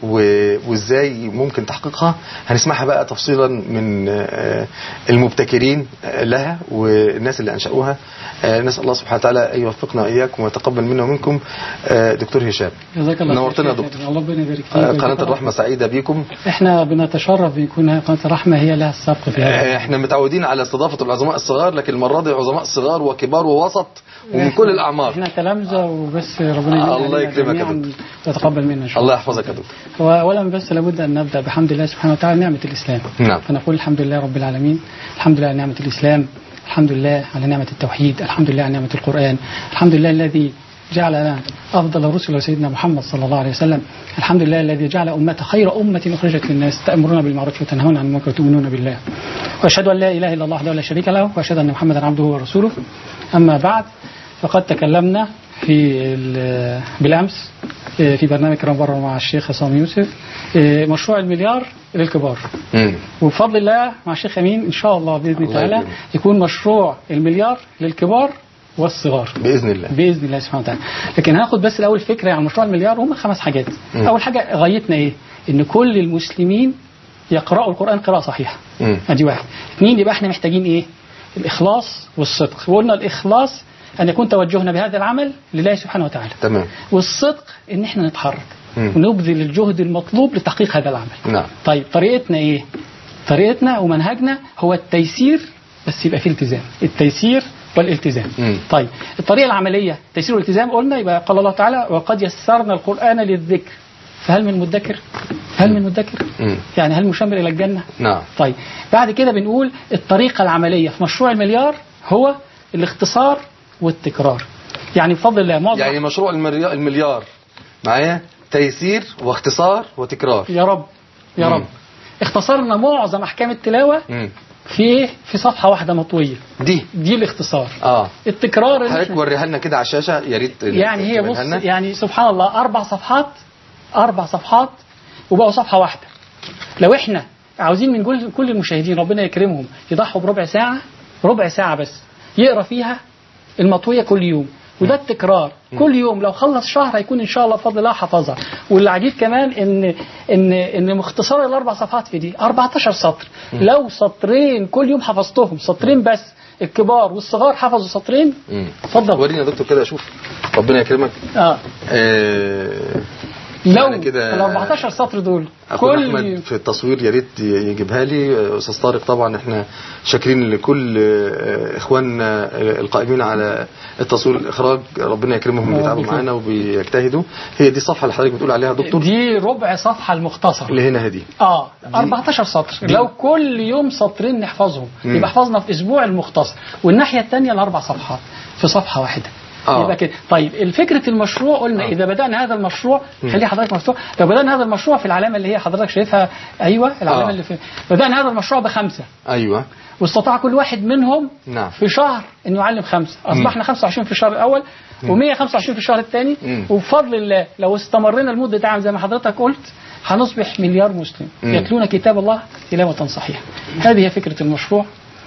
و- وازاي ممكن تحقيقها هنسمعها بقى تفصيلا من آه، المبتكرين آه، لها والناس اللي انشأوها آه، نسأل الله سبحانه وتعالى ان يوفقنا واياكم ويتقبل منا ومنكم آه، دكتور هشام جزاك الله خير نورتنا يا شيخ. دكتور الله ربنا يبارك فيك آه، ويجزاك قناة الله الرحمة سعيدة بيكم احنا بنتشرف بيكون قناة الرحمة هي لها السبق في هذا آه، احنا متعودين على استضافة العظماء الصغار لكن المرة دي عظماء صغار وكبار ووسط ومن كل الأعمار احنا تلامذة وبس ربنا يديم الله علينا يكرمك يا جميعاً ويتقبل منا ان شاء الله الله يحفظك يا دكتور هو اولا بس لابد ان نبدا بحمد الله سبحانه وتعالى نعمة الاسلام نعم. فنقول الحمد لله رب العالمين الحمد لله على نعمة الاسلام الحمد لله على نعمة التوحيد الحمد لله على نعمة القرآن الحمد لله الذي جعل لنا أفضل الرسل سيدنا محمد صلى الله عليه وسلم الحمد لله الذي جعل أمة خير أمة أخرجت للناس تأمرون بالمعروف وتنهون عن المنكر وتؤمنون بالله وأشهد أن لا إله إلا الله وحده لا شريك له وأشهد أن محمدا عبده ورسوله أما بعد فقد تكلمنا في ال- بالأمس آه، في برنامج كرام بره مع الشيخ عصام يوسف آه، مشروع المليار للكبار مم. وبفضل الله مع الشيخ امين ان شاء الله باذن الله تعالى يكرمك. يكون مشروع المليار للكبار والصغار بإذن الله باذن الله سبحانه وتعالى لكن هاخد بس الاول فكره عن مشروع المليار هم خمس حاجات مم. اول حاجه غايتنا ايه ان كل المسلمين يقرأوا القرآن قراءة صحيحة مم. ادي واحد اثنين يبقى احنا محتاجين ايه الاخلاص والصدق وقلنا الاخلاص ان يكون توجهنا بهذا العمل لله سبحانه وتعالى تمام والصدق ان احنا نتحرك مم. ونبذل الجهد المطلوب لتحقيق هذا العمل نعم طيب طريقتنا ايه طريقتنا ومنهجنا هو التيسير بس يبقى فيه التزام التيسير والالتزام مم. طيب الطريقه العمليه تيسير والالتزام قلنا يبقى قال الله تعالى وقد يسرنا القران للذكر فهل من مدكر هل من مدكر مم. يعني هل مشمر الى الجنه نعم طيب بعد كده بنقول الطريقه العمليه في مشروع المليار هو الاختصار والتكرار يعني بفضل الله معظم يعني مشروع المليار, المليار معايا تيسير واختصار وتكرار يا رب يا مم. رب اختصرنا معظم احكام التلاوه مم. في ايه في صفحه واحده مطويه دي دي الاختصار اه التكرار اللي حضرتك إحنا- وريها لنا كده على الشاشه يا ريت يعني هي تبينها بص لنا. يعني سبحان الله اربع صفحات اربع صفحات وبقوا صفحه واحده لو احنا عاوزين من كل كل المشاهدين ربنا يكرمهم يضحوا بربع ساعه ربع ساعه بس يقرا فيها المطويه كل يوم وده التكرار كل يوم لو خلص شهر هيكون ان شاء الله بفضل الله حفظها والعجيب كمان ان ان ان مختصر الاربع صفحات في دي 14 سطر لو سطرين كل يوم حفظتهم سطرين بس الكبار والصغار حفظوا سطرين مم. اتفضل ورينا يا دكتور كده اشوف ربنا يكرمك اه آه لو يعني كده ال 14 سطر دول اخونا كل احمد في التصوير يا ريت يجيبها لي استاذ طارق طبعا احنا شاكرين لكل آه، اخواننا آه، القائمين على التصوير والاخراج ربنا يكرمهم رب بيتعبوا يكرمك. معانا وبيجتهدوا هي دي الصفحه اللي حضرتك بتقول عليها يا دكتور دي ربع صفحه المختصر اللي هنا هدي اه 14 سطر لو كل يوم سطرين نحفظهم مم. يبقى حفظنا في اسبوع المختصر والناحيه الثانيه الاربع صفحات في صفحه واحده آه. يبقى كده طيب الفكرة المشروع قلنا آه. إذا بدأنا هذا المشروع مم. خلي حضرتك مفتوح لو بدأنا هذا المشروع في العلامة اللي هي حضرتك شايفها أيوه العلامة آه. اللي في بدأنا هذا المشروع بخمسة ايوه واستطاع كل واحد منهم نعم في شهر انه يعلم خمسه اصبحنا 25 في الشهر الاول و125 في الشهر الثاني مم. وبفضل الله لو استمرنا لمده عام زي ما حضرتك قلت هنصبح مليار مسلم مم. يتلون كتاب الله تلاوه صحيحه هذه هي فكره المشروع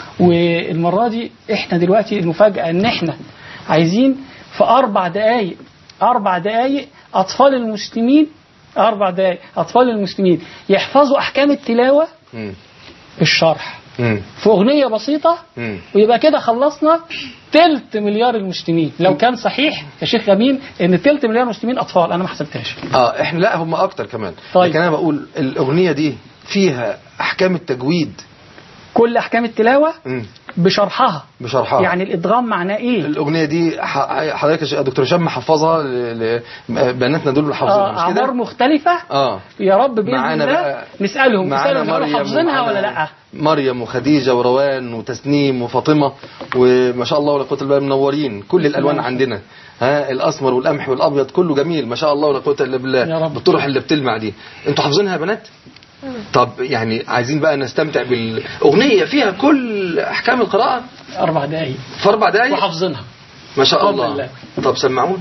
والمره دي احنا دلوقتي المفاجاه ان احنا عايزين في اربع دقائق اربع دقائق اطفال المسلمين اربع دقائق اطفال المسلمين يحفظوا احكام التلاوه مم. بالشرح مم. في اغنيه بسيطه مم. ويبقى كده خلصنا تلت مليار المسلمين لو كان صحيح يا شيخ امين ان تلت مليار المسلمين اطفال انا ما حسبتهاش اه احنا لا هم اكتر كمان طيب. لكن انا بقول الاغنيه دي فيها احكام التجويد كل احكام التلاوه مم. بشرحها بشرحها يعني الادغام معناه ايه الاغنيه دي ح- حضرتك يا دكتور هشام محفظها ل- ل- بناتنا دول اللي حافظينها آه مش اعمار كده مختلفه اه يا رب باذن معانا الله بقى نسالهم معانا نسالهم يقولوا مريم حافظينها ومعانا ولا لا مريم وخديجه وروان وتسنيم وفاطمه وما شاء الله ولا قوه الا بالله منورين كل الالوان عندنا ها الاسمر والقمح والابيض كله جميل ما شاء الله ولا قوه الا يا بالله رب. بالطرح اللي بتلمع دي انتوا حافظينها يا بنات طب يعني عايزين بقى نستمتع بالاغنيه فيها كل احكام القراءه اربع دقائق في اربع دقائق وحافظينها ما شاء بفضل الله الله. طب سمعون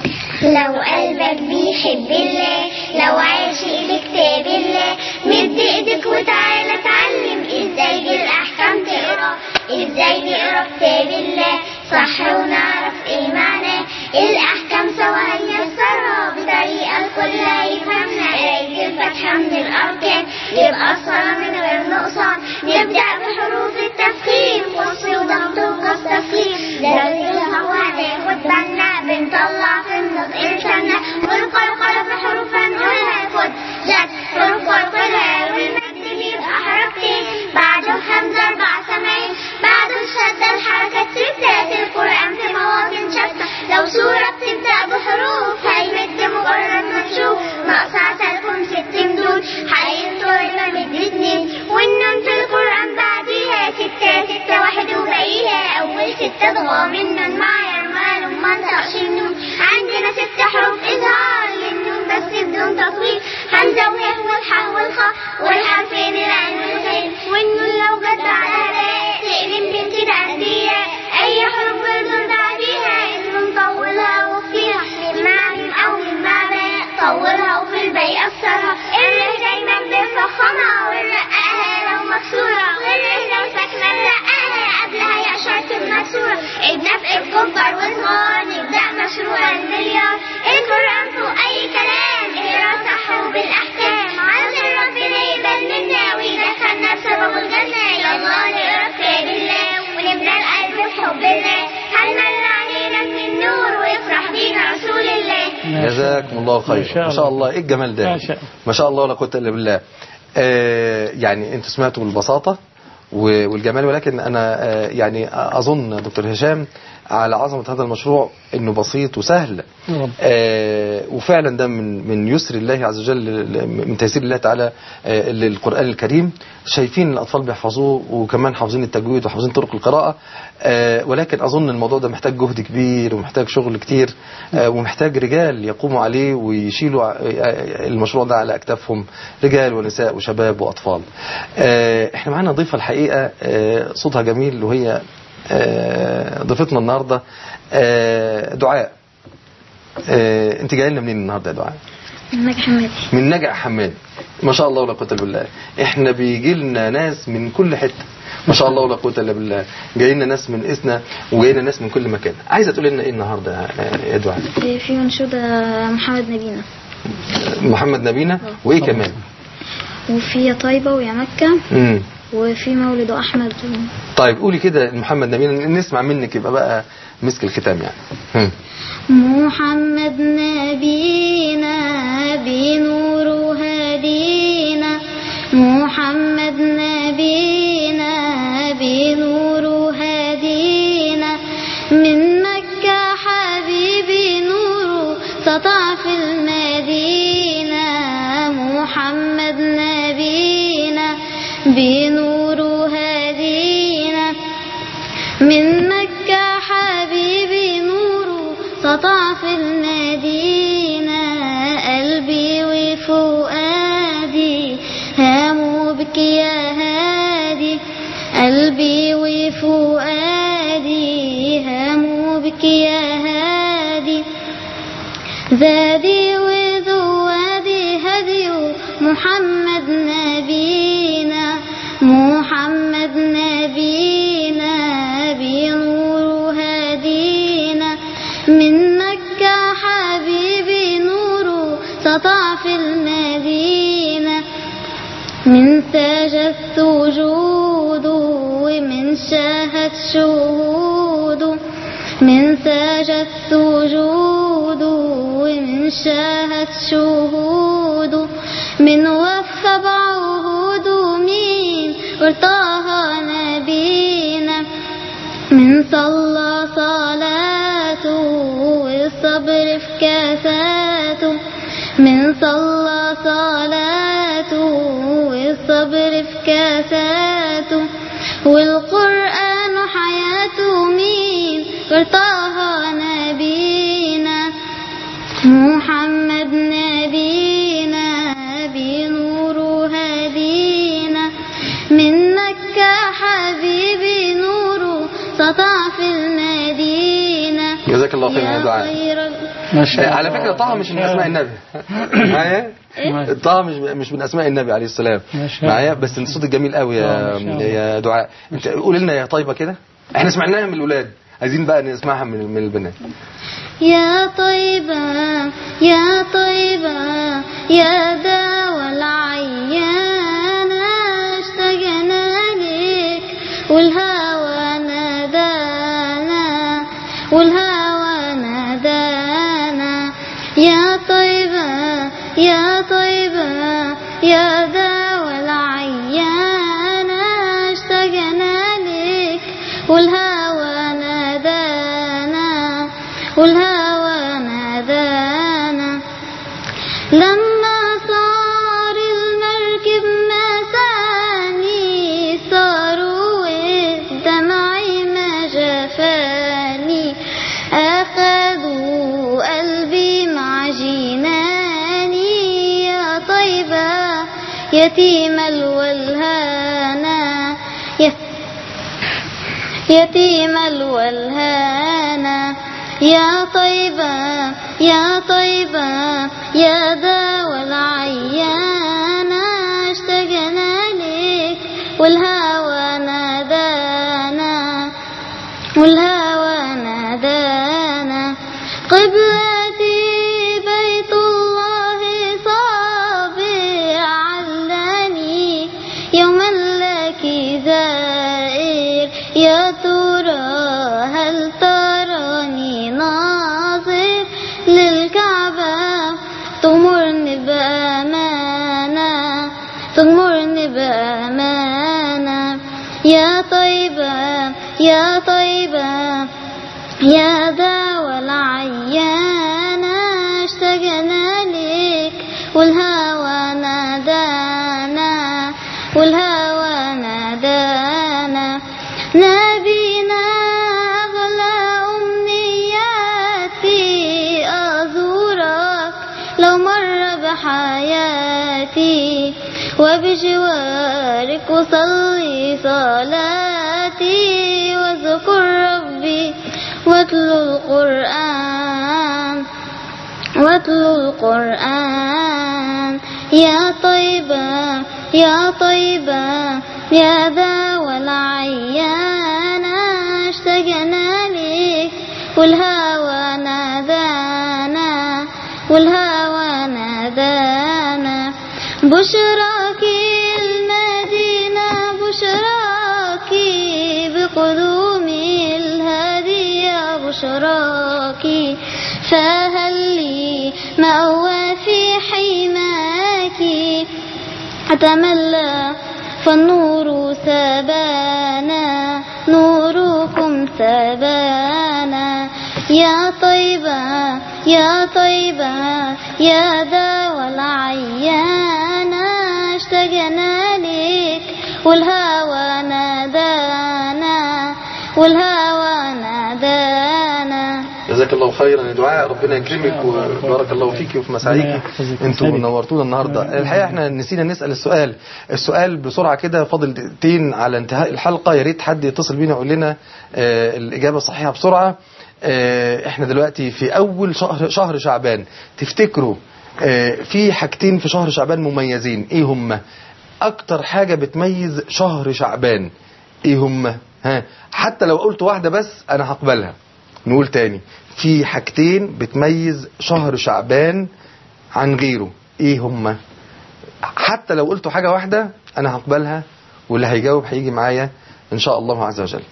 لو قلبك بيحب الله لو عاشق لكتاب الله مد ايدك وتعالى اتعلم ازاي بالاحكام تقرا ازاي نقرا كتاب الله صح ونعرف ايه معناه الاحكام سوا هنيسرها بطريقه الكل هيفهمنا قرايه الفاتحه مفصلة من غير نقصان نبدأ بحروف التفخيم قص وضغط وقص تفخيم درسها وهناخد بالنا بنطلع في النطق لساننا والقلقلة في حروفها نقولها خد جت والقلقلة والمد بيبقى حركتين بعده همزة أربع سمعين بعده الشدة الحركة ستات القرآن في مواطن شتى لو سورة بتبدأ بحروف هيمد مجرد ما تشوف ناقصة تكون ست مدود هينطر مد اتنين والنون في القرآن بعديها ستة ستة واحد وباقيها أول ستة ضوامن نون معايا المال وما انطقش النون عندنا ست حروف إظهار للنون بس بدون تطويل همزة وهي والحاء والخاء والحرفين العين والغين والنون لو جت بعدها باء تقلب بنت تعدية أي حروف بيدور بعديها اسم نطولها وفيها مع ميم أو من مع باء طولها وفي الباقي أكثرها الره دايما بنفخمها ونرققها لو مكسورة والره لو ساكنة نرققها قبلها يا شرط المكسورة الدفء بكبر وصغار نبدأ مشروع المليار القرآن فوق أي كلام اقرا صح وبالأحكام عشان ربنا يقبل منا ويدخلنا بسبب الجنة يلا نقرا كتاب الله ونملى القلب بحب الله هنملى علينا من النور ويفرح بينا رسول الله جزاكم الله خير ما شاء ما شاء الله ايه الجمال ده ما شاء الله. ما شاء الله ولا قوه الا بالله آه يعني انتوا سمعتوا بالبساطه و- والجمال ولكن انا آه يعني اظن دكتور هشام على عظمه هذا المشروع انه بسيط وسهل رب. آه وفعلا ده من من يسر الله عز وجل من تيسير الله تعالى آه للقران الكريم شايفين الاطفال بيحفظوه وكمان حافظين التجويد وحافظين طرق القراءه آه ولكن اظن الموضوع ده محتاج جهد كبير ومحتاج شغل كتير آه ومحتاج رجال يقوموا عليه ويشيلوا ع- آه المشروع ده على اكتافهم رجال ونساء وشباب واطفال آه احنا معانا ضيفه الحقيقه آه صوتها جميل وهي آه ضيفتنا النهارده آه دعاء آه انت جايه لنا منين النهارده يا دعاء إنك حمادي من نجع حماد ما شاء الله ولا قوه الا بالله احنا بيجي لنا ناس من كل حته ما شاء الله ولا قوه الا بالله جاي لنا ناس من اسنا وجاي لنا ناس من كل مكان عايزه تقول لنا ايه النهارده يا- يا دعاء في منشودة محمد نبينا محمد نبينا وايه كمان وفي يا طيبة ويا مكة امم وفي مولد أحمد طيب قولي كده محمد نبينا نسمع منك يبقى بقى مسك الختام يعني هم. محمد نبينا بنور هدينا محمد نبينا بنور هدينا من مكة حبيبي نور سطع في المدينة محمد نبينا بنور هدينا من مكة حبيبي نور سطع في المدينة قلبي وفؤادي هاموا بك يا هادي قلبي وفؤادي هاموا بك يا هادي زادي وذوادي هدي محمد نبينا محمد نبينا بنور هدينا من مكة حبيبي نور سطع في المدينة من ساجت سجود ومن شاهد شهود من ساجت سجود ومن شاهد شهود من وفى بعهود مين وارتاها نبينا من صلى صلاته والصبر في كاساته من صلى صلاته والصبر في كاساته والقرآن حياته مين وارتاها نبينا محمد نبينا بنور هدينا من مكة حبيبي نور سطع في المدينة جزاك الله خير يا دعاء خير ما شاء الله على فكره طه مش من اسماء النبي معايا طه مش مش من اسماء النبي عليه السلام ما شاء الله. معايا بس انت صوتك جميل قوي آه، يا ما شاء الله. يا دعاء انت قول لنا يا طيبه كده احنا سمعناها من الاولاد عايزين بقى نسمعها من من البنات يا طيبة يا طيبة يا داوى العيانة يتيم الولهانا ي- يتيم الولهانا يا طيبة يا طيبة يا داوى العيانا اشتقنا لك والهوى نادانا والهوى نادانا قبلتي بيت الله صابر علاني يوما لك زائر يا ترى هل تراني ناظر للكعبة تمرني بأمانة تمرني بأمانة يا طيبة يا طيبة يا داوى العيانة اشتقنا لك والهوى نادانا والهوى نادانا نبينا أغلى أمنياتي أزورك لو مر بحياتي وبجوارك أصلي صلاتي واذكر ربي واتلو القرآن واتلو القرآن يا طيبة يا طيبة يا داوى العيان اشتقنا لك والهوى نادانا والهوى نادانا بشراك المدينة بشراك بقدوم الهادي يا بشراك فهل لي مأوى في حماك أتملى فالنور سبانا نوركم سبانا يا طيبة يا طيبة يا داوى العيان اشتقنا لك والهوى نادانا والهوى نادانا جزاك الله خيرا يا دعاء ربنا يكرمك وبارك الله فيك وفي مساعيك انتوا نورتونا النهارده الحقيقه احنا نسينا نسال السؤال السؤال بسرعه كده فاضل دقيقتين على انتهاء الحلقه يا ريت حد يتصل بينا يقول لنا آه، الاجابه الصحيحه بسرعه آه، احنا دلوقتي في اول شهر شهر شعبان تفتكروا آه، في حاجتين في شهر شعبان مميزين ايه هم اكتر حاجه بتميز شهر شعبان ايه هم ها حتى لو قلت واحده بس انا هقبلها نقول تاني في حاجتين بتميز شهر شعبان عن غيره ايه هما حتى لو قلتوا حاجة واحدة انا هقبلها واللي هيجاوب هيجي معايا ان شاء الله عز وجل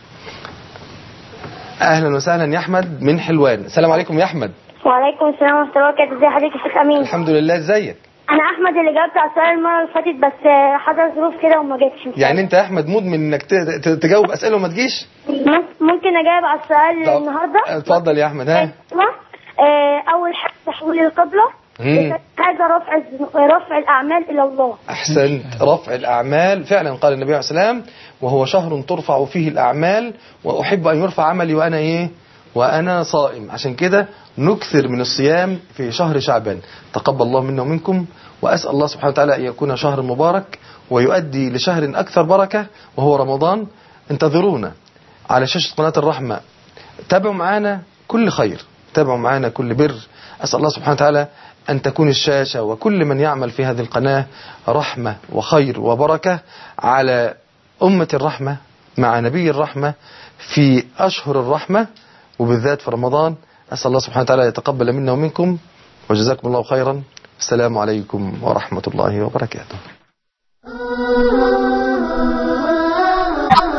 اهلا وسهلا يا احمد من حلوان السلام عليكم يا احمد وعليكم السلام ورحمة الله وبركاته ازي حضرتك يا شيخ أمين الحمد لله ازيك أنا أحمد اللي جاوبت على السؤال المرة اللي فاتت بس آه، حصل ظروف كده وما جيتش يعني انت يا احمد مدمن انك ت- ت- تجاوب اسئله وما تجيش مم- ممكن أجاوب على السؤال طب، النهاردة اتفضل يا احمد ها آه، أول حاجة تحويل القبلة مم. هذا رفع الذنو- رفع الأعمال إلى الله أحسنت رفع الأعمال فعلا قال النبي عليه السلام وهو شهر ترفع فيه الأعمال وأحب أن يرفع عملي وأنا إيه وأنا صائم عشان كده نكثر من الصيام في شهر شعبان تقبل الله منا ومنكم وأسأل الله سبحانه وتعالى أن يكون شهر مبارك ويؤدي لشهر أكثر بركة وهو رمضان انتظرونا على شاشة قناة الرحمة تابعوا معانا كل خير تابعوا معانا كل بر أسأل الله سبحانه وتعالى أن تكون الشاشة وكل من يعمل في هذه القناة رحمة وخير وبركة على أمة الرحمة مع نبي الرحمة في أشهر الرحمة وبالذات في رمضان أسأل الله سبحانه وتعالى يتقبل منا ومنكم وجزاكم الله خيرا السلام عليكم ورحمة الله وبركاته